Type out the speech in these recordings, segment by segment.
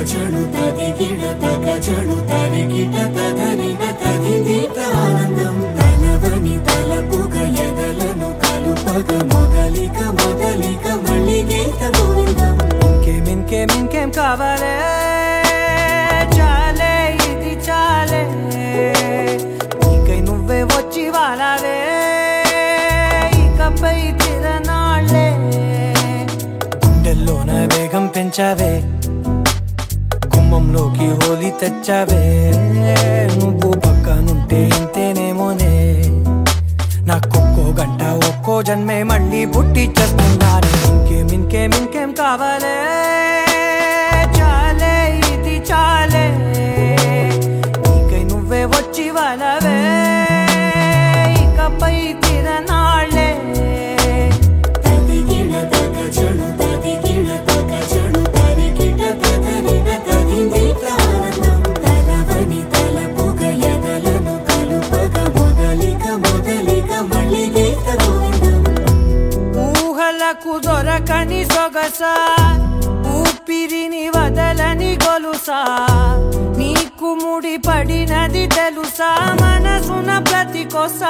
తగచడు తదిగిడ తగచడు తరిగిట తదరిన తదిదీత ఆనందం తలవని తలపుగ ఎదలను కలుపగ మొదలిక మొదలిక మళ్ళీ గీత గోవిందం ఇంకేం ఇంకేం ఇంకేం కావాలే చాలే ఇది చాలే నీకై నువ్వే వచ్చి వాలావే ఇకపై తిరనాళ్ళే గుండెల్లోన వేగం పెంచావే గుమ్మంలోకి హోలీ తెచ్చావే నువ్వు పక్కనుంటే ఇంతేనేమోనే నాకొక్కో గంట ఒక్కో జన్మే మళ్ళీ పుట్టి చేస్తున్నాను ఇంకేం ఇంకేం ఇంకేం కావాలే చాలే ఇది చాలే నీకై నువ్వే వచ్చి వాళ్ళవే ఇకపై తిరనాళ్ళే తదిగిడ తగచడు తదిగిడ తగచడు తరిగిట తదరిన తదిదీత ఆనందం తలవని తలపుగ ఎదలను కలుపగ మొదలిక మొదలిక మళ్ళీ గీత గోవిందం ఊహలకు దొరకని సొగస ఊపిరిని వదలని గొలుసా నీకు ముడి పడినది తెలుసా మనసున ప్రతి కొసా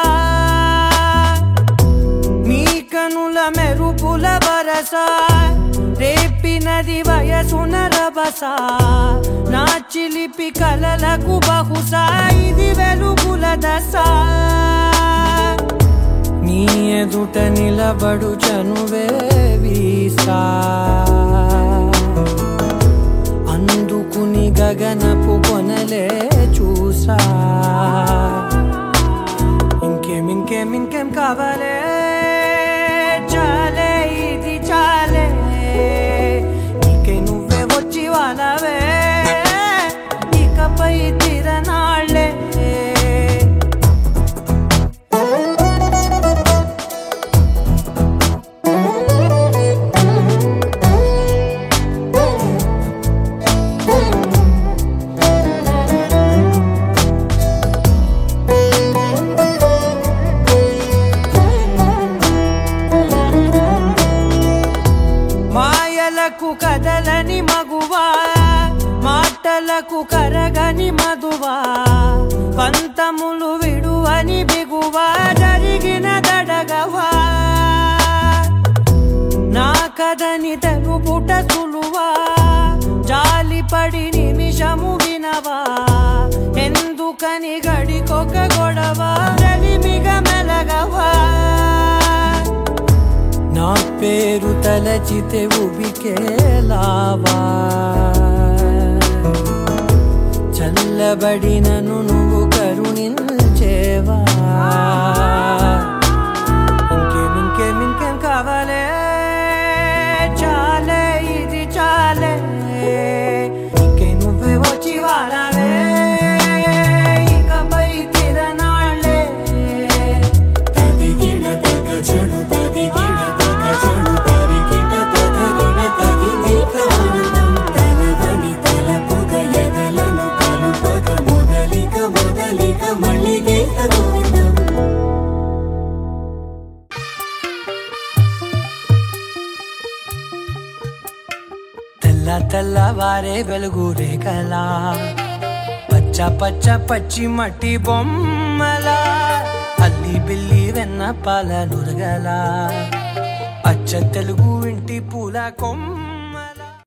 నీ కనుల మెరుపుల వరస రేపినది వయసున రభస నా చిలిపి కలలకు బహుశా ఇది వెలుగుల దశ నీ ఎదుట నిలబడు చనువే వీసా అందుకుని గగనపు కొనలే చూసా ఇంకేం ఇంకేం ఇంకేం కావాలే చాలే ఇది చాలే నీకే నువ్వే వచ్చి వాళ్ళవే ఇకపై తిరనాళ్ళే మాయలకు కదలని మగువా మాటలకు కరగని మధువా పంతములు విడువని బిగువా జరిగిన దడగవా నా కథని తెలుపుట సులువా జాలిపడి నిమిషము వినవా ఎందుకని గడికొక గొడవ రలిమిగ మెలగవా నా పేరు తలచితే ఉబికేలావా చల్లబడినను నువ్వు కరుణించేవా ఇంకేం ఇంకేం ఇంకేం కావాలే చాలే ఇది చాలే ఇంకే నువ్వే వచ్చి వాడాలే ఇకపై తిరనాళ్ళే తదిగిడ తగచడు తదిగిడ తగచడు తరిగిట తదరిన తదిదీత ఆనందం తలవని తలపుగ ఎదలను కలుపగ మొదలిక మొదలిక మళ్ళీ గీత గోవిందం తెల్ల తెల్లవారే వెలుగు రేఖలా పచ్చ పచ్చ పచ్చి మట్టి బొమ్మలా అల్లి బిల్లి వెన్న పాల నురగల అచ్చ తెలుగు ఇంటి పూల కొమ్మ